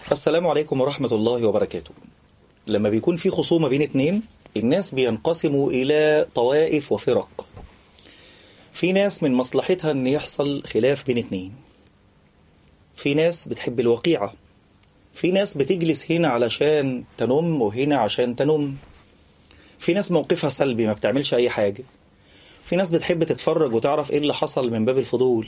السلام عليكم ورحمة الله وبركاته لما بيكون في خصومة بين اتنين الناس بينقسموا إلى طوائف وفرق في ناس من مصلحتها أن يحصل خلاف بين اتنين في ناس بتحب الوقيعة في ناس بتجلس هنا علشان تنم وهنا عشان تنم في ناس موقفها سلبي ما بتعملش أي حاجة في ناس بتحب تتفرج وتعرف إيه اللي حصل من باب الفضول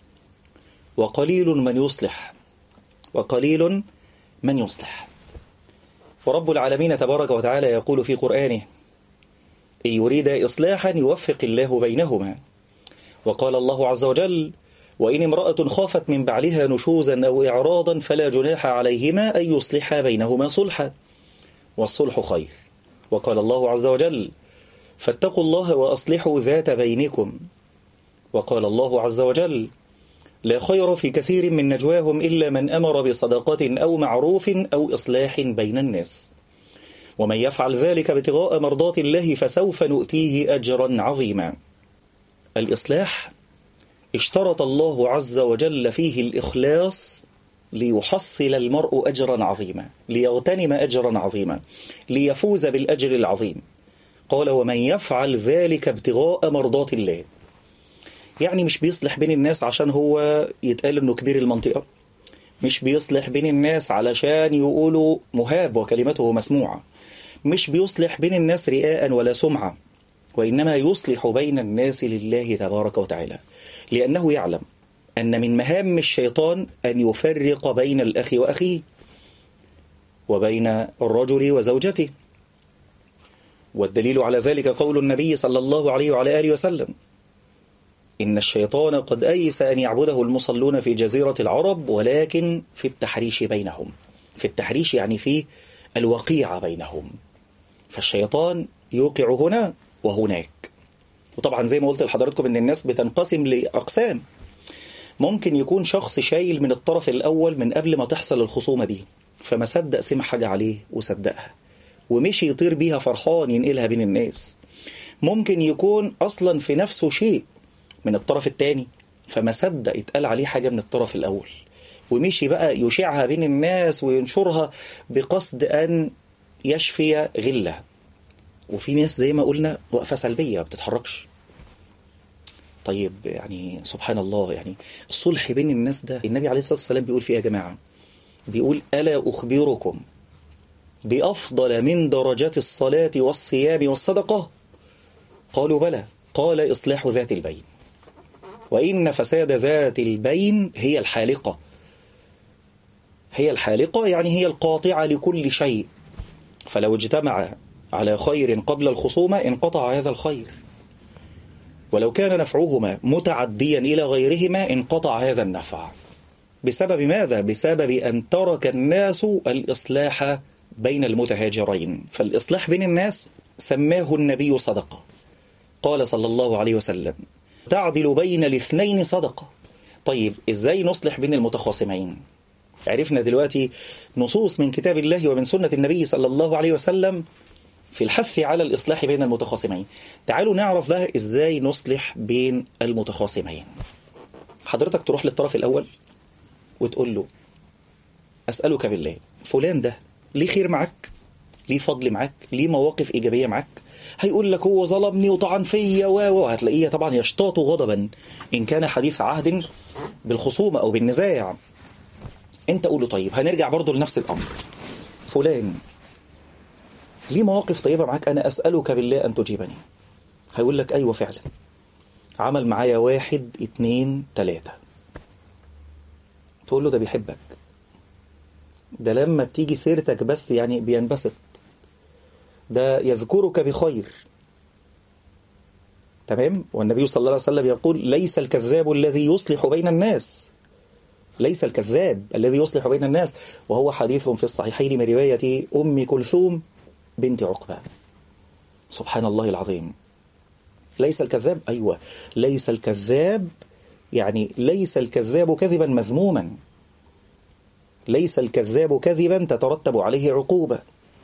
وقليل من يصلح وقليل من يصلح ورب العالمين تبارك وتعالى يقول في قرآنه إن يريد إصلاحا يوفق الله بينهما وقال الله عز وجل وإن امرأة خافت من بعلها نشوزا أو إعراضا فلا جناح عليهما أن يصلحا بينهما صلحا والصلح خير وقال الله عز وجل فاتقوا الله وأصلحوا ذات بينكم وقال الله عز وجل لا خير في كثير من نجواهم إلا من أمر بصدقة أو معروف أو إصلاح بين الناس ومن يفعل ذلك ابتغاء مرضات الله فسوف نؤتيه أجرا عظيما الإصلاح اشترط الله عز وجل فيه الإخلاص ليحصل المرء أجرا عظيما ليغتنم أجرا عظيما ليفوز بالأجر العظيم قال ومن يفعل ذلك ابتغاء مرضات الله يعني مش بيصلح بين الناس عشان هو يتقال انه كبير المنطقة مش بيصلح بين الناس علشان يقولوا مهاب وكلمته مسموعة مش بيصلح بين الناس رئاء ولا سمعة وإنما يصلح بين الناس لله تبارك وتعالى لأنه يعلم أن من مهام الشيطان أن يفرق بين الأخ وأخيه وبين الرجل وزوجته والدليل على ذلك قول النبي صلى الله عليه وعلى آله وسلم إن الشيطان قد أيس أن يعبده المصلون في جزيرة العرب ولكن في التحريش بينهم في التحريش يعني في الوقيعة بينهم فالشيطان يوقع هنا وهناك وطبعا زي ما قلت لحضراتكم ان الناس بتنقسم لأقسام ممكن يكون شخص شايل من الطرف الأول من قبل ما تحصل الخصومة دي فما صدق سمع حاجة عليه وصدقها ومشي يطير بيها فرحان ينقلها بين الناس ممكن يكون أصلا في نفسه شيء من الطرف الثاني فما صدق يتقال عليه حاجة من الطرف الأول ومشي بقى يشيعها بين الناس وينشرها بقصد أن يشفي غلة وفي ناس زي ما قلنا وقفة سلبية ما بتتحركش طيب يعني سبحان الله يعني الصلح بين الناس ده النبي عليه الصلاة والسلام بيقول فيه يا جماعة بيقول ألا أخبركم بأفضل من درجات الصلاة والصيام والصدقة قالوا بلى قال إصلاح ذات البين وإن فساد ذات البين هي الحالقة هي الحالقة يعني هي القاطعة لكل شيء فلو اجتمع على خير قبل الخصومة انقطع هذا الخير ولو كان نفعهما متعديا إلى غيرهما انقطع هذا النفع بسبب ماذا؟ بسبب أن ترك الناس الإصلاح بين المتهاجرين فالإصلاح بين الناس سماه النبي صدقة قال صلى الله عليه وسلم تعدل بين الاثنين صدقة طيب إزاي نصلح بين المتخاصمين عرفنا دلوقتي نصوص من كتاب الله ومن سنة النبي صلى الله عليه وسلم في الحث على الإصلاح بين المتخاصمين تعالوا نعرف بقى إزاي نصلح بين المتخاصمين حضرتك تروح للطرف الأول وتقول له أسألك بالله فلان ده ليه خير معك ليه فضل معك ليه مواقف إيجابية معك هيقول لك هو ظلمني وطعن فيا و وهتلاقيه طبعا يشتاط غضبا إن كان حديث عهد بالخصومة أو بالنزاع أنت قول له طيب هنرجع برضه لنفس الأمر فلان ليه مواقف طيبة معاك أنا أسألك بالله أن تجيبني هيقول لك أيوة فعلا عمل معايا واحد اتنين تلاتة تقول له ده بيحبك ده لما بتيجي سيرتك بس يعني بينبسط ده يذكرك بخير تمام والنبي صلى الله عليه وسلم يقول ليس الكذاب الذي يصلح بين الناس ليس الكذاب الذي يصلح بين الناس وهو حديث في الصحيحين من رواية أم كلثوم بنت عقبة سبحان الله العظيم ليس الكذاب أيوة ليس الكذاب يعني ليس الكذاب كذبا مذموما ليس الكذاب كذبا تترتب عليه عقوبة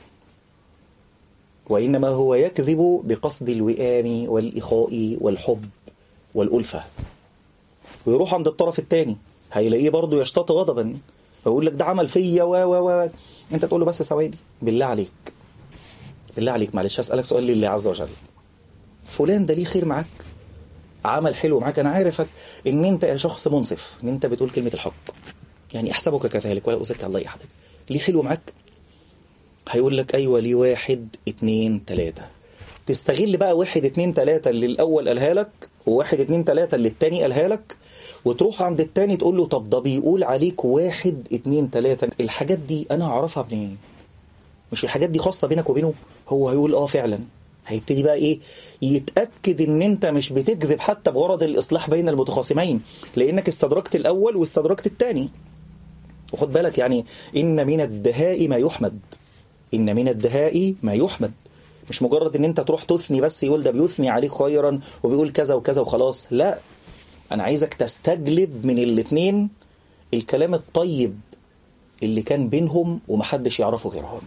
وإنما هو يكذب بقصد الوئام والإخاء والحب والألفة ويروح عند الطرف الثاني هيلاقيه برضه يشتط غضبا ويقول لك ده عمل فيا و و و انت تقول له بس ثواني بالله عليك بالله عليك معلش هسألك سؤال لله عز وجل فلان ده ليه خير معاك عمل حلو معاك انا عارفك ان انت يا شخص منصف ان انت بتقول كلمة الحق يعني احسبك كذلك ولا أزكي الله احد ليه حلو معاك هيقول لك ايوه ليه واحد اتنين تلاتة تستغل بقى واحد اتنين تلاتة اللي الاول قالها لك وواحد اتنين تلاتة اللي التاني قالها لك وتروح عند التاني تقول له طب ده بيقول عليك واحد اتنين تلاتة الحاجات دي انا هعرفها منين مش الحاجات دي خاصة بينك وبينه هو هيقول اه فعلا هيبتدي بقى ايه يتأكد ان انت مش بتكذب حتى بغرض الاصلاح بين المتخاصمين لانك استدركت الاول واستدركت التاني وخد بالك يعني ان من الدهاء ما يحمد ان من الدهاء ما يحمد مش مجرد ان انت تروح تثني بس يقول ده بيثني عليك خيرا وبيقول كذا وكذا وخلاص لا انا عايزك تستجلب من الاتنين الكلام الطيب اللي كان بينهم ومحدش يعرفه غيرهم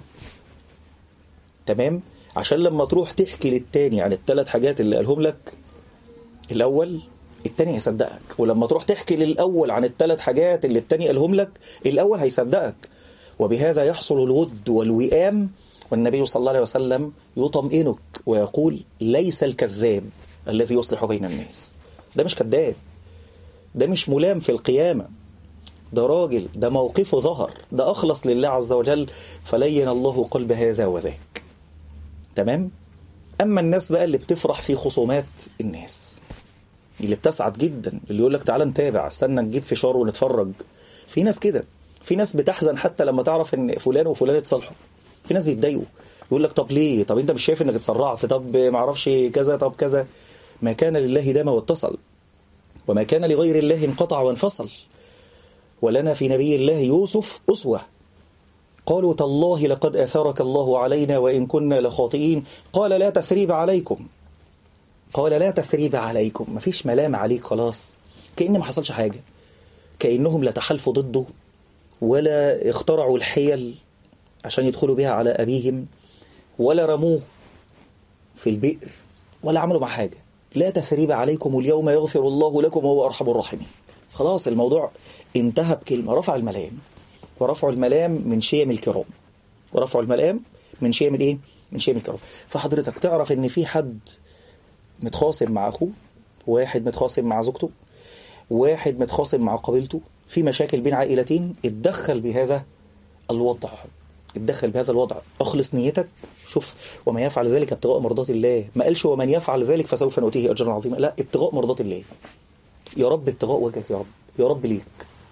تمام عشان لما تروح تحكي للتاني عن الثلاث حاجات اللي قالهم لك الأول التاني هيصدقك ولما تروح تحكي للأول عن الثلاث حاجات اللي التاني قالهم لك الأول هيصدقك وبهذا يحصل الود والوئام والنبي صلى الله عليه وسلم يطمئنك ويقول ليس الكذاب الذي يصلح بين الناس ده مش كذاب ده مش ملام في القيامة ده راجل ده موقفه ظهر ده أخلص لله عز وجل فلين الله قلب هذا وذاك تمام أما الناس بقى اللي بتفرح في خصومات الناس اللي بتسعد جدا اللي يقول لك تعالى نتابع استنى نجيب فشار ونتفرج في ناس كده في ناس بتحزن حتى لما تعرف ان فلان وفلان اتصالحوا في ناس بيتضايقوا يقول لك طب ليه طب انت مش شايف انك اتسرعت طب ما اعرفش كذا طب كذا ما كان لله دام واتصل وما كان لغير الله انقطع وانفصل ولنا في نبي الله يوسف أسوة قالوا تالله لقد أثرك الله علينا وإن كنا لخاطئين قال لا تثريب عليكم قال لا تثريب عليكم مفيش ملام عليك خلاص كأن ما حصلش حاجة كأنهم لا تحالفوا ضده ولا اخترعوا الحيل عشان يدخلوا بها على أبيهم ولا رموه في البئر ولا عملوا مع حاجة لا تثريب عليكم اليوم يغفر الله لكم وهو أرحم الراحمين خلاص الموضوع انتهى بكلمة رفع الملام ورفع الملام من شيم الكرام ورفع الملام من شيم الايه من شيم الكرام فحضرتك تعرف ان في حد متخاصم مع اخوه واحد متخاصم مع زوجته واحد متخاصم مع قبيلته في مشاكل بين عائلتين اتدخل بهذا الوضع اتدخل بهذا الوضع اخلص نيتك شوف وما يفعل ذلك ابتغاء مرضات الله ما قالش ومن يفعل ذلك فسوف نؤتيه اجرا عظيما لا ابتغاء مرضات الله يا رب ابتغاء وجهك يا رب يا رب ليك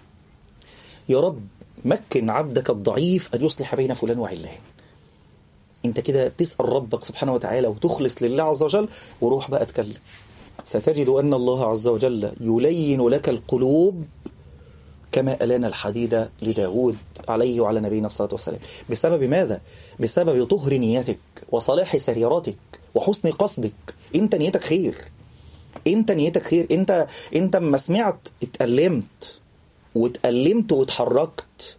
يا رب مكن عبدك الضعيف أن يصلح بين فلان وعلان انت كده تسأل ربك سبحانه وتعالى وتخلص لله عز وجل وروح بقى اتكلم ستجد أن الله عز وجل يلين لك القلوب كما ألان الحديد لداود عليه وعلى نبينا الصلاة والسلام بسبب ماذا؟ بسبب طهر نيتك وصلاح سريرتك وحسن قصدك انت نيتك خير انت نيتك خير انت انت اما سمعت اتألمت واتألمت واتحركت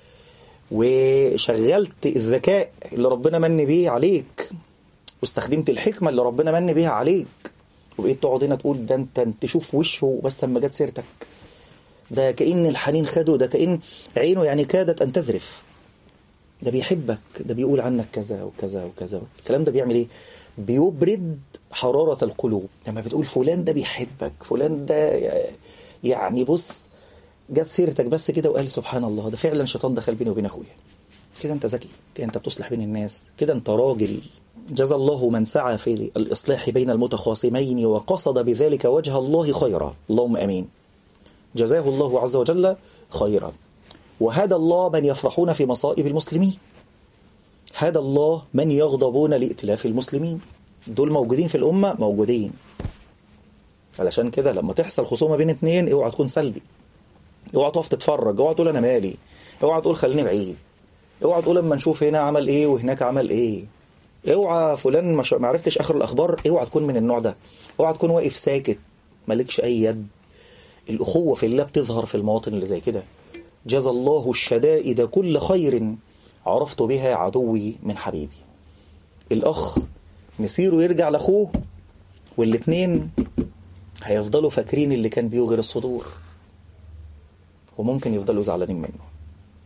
وشغلت الذكاء اللي ربنا من بيه عليك واستخدمت الحكمة اللي ربنا من بيها عليك وبقيت تقعد هنا تقول ده انت تشوف وشه بس اما جت سيرتك ده كأن الحنين خده ده كأن عينه يعني كادت أن تذرف ده بيحبك ده بيقول عنك كذا وكذا وكذا الكلام ده بيعمل ايه بيبرد حرارة القلوب لما بتقول فلان ده بيحبك فلان ده يعني بص جاب سيرتك بس كده وقال سبحان الله ده فعلا شيطان دخل بيني وبين اخويا كده انت ذكي كده انت بتصلح بين الناس كده انت راجل جزى الله من سعى في الإصلاح بين المتخاصمين وقصد بذلك وجه الله خيرا اللهم أمين جزاه الله عز وجل خيرا وهدى الله من يفرحون في مصائب المسلمين هدى الله من يغضبون لائتلاف المسلمين دول موجودين في الأمة موجودين علشان كده لما تحصل خصومة بين اتنين اوعى تكون سلبي اوعى تقف تتفرج اوعى تقول انا مالي اوعى تقول خليني بعيد اوعى تقول اما نشوف هنا عمل ايه وهناك عمل ايه اوعى فلان ما عرفتش اخر الاخبار اوعى تكون من النوع ده اوعى تكون واقف ساكت مالكش اي يد الاخوه في الله بتظهر في المواطن اللي زي كده جزى الله الشدائد كل خير عرفت بها عدوي من حبيبي الاخ مسيره يرجع لاخوه والاتنين هيفضلوا فاكرين اللي كان بيوغر الصدور وممكن يفضلوا زعلانين منه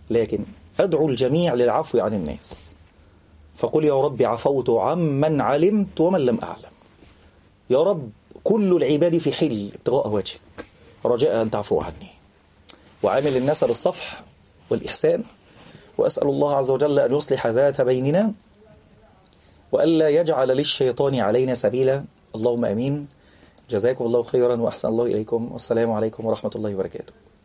لكن أدعو الجميع للعفو عن الناس فقل يا رب عفوت عمن علمت ومن لم أعلم يا رب كل العباد في حل ابتغاء وجهك رجاء أن تعفو عني وعامل الناس بالصفح والإحسان وأسأل الله عز وجل أن يصلح ذات بيننا وألا يجعل للشيطان علينا سبيلا اللهم أمين جزاكم الله خيرا وأحسن الله إليكم والسلام عليكم ورحمة الله وبركاته